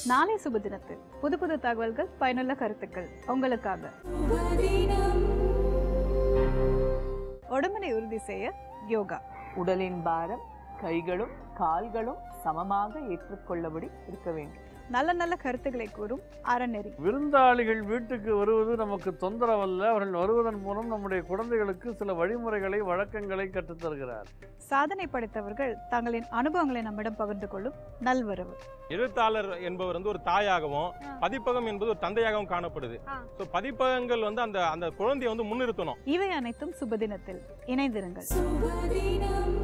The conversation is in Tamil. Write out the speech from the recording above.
நாளை சுப தினத்தில் புது புது தகவல்கள் பயனுள்ள கருத்துக்கள் உங்களுக்காக உடம்பினை உறுதி செய்ய யோகா உடலின் பாரம் கைகளும் கால்களும் சமமாக ஏற்றுக்கொள்ளபடி இருக்க வேண்டும் நல்ல நல்ல கருத்துக்களை கூறும் அறநெறி விருந்தாளிகள் வீட்டுக்கு வருவது நமக்கு தொந்தரவல்ல அவர்கள் வருவதன் மூலம் நம்முடைய குழந்தைகளுக்கு சில வழிமுறைகளை வழக்கங்களை கற்றுத் தருகிறார் சாதனை படைத்தவர்கள் தங்களின் அனுபவங்களை நம்மிடம் பகிர்ந்து கொள்ளும் நல்வரவு எழுத்தாளர் என்பவர் வந்து ஒரு தாயாகவும் பதிப்பகம் என்பது ஒரு தந்தையாகவும் காணப்படுது ஆ. ஸோ பதிப்பகங்கள் வந்து அந்த அந்த குழந்தையை வந்து முன்னிறுத்தணும் இவை அனைத்தும் சுப தினத்தில் இணைந்திருங்கள் சுபதினம்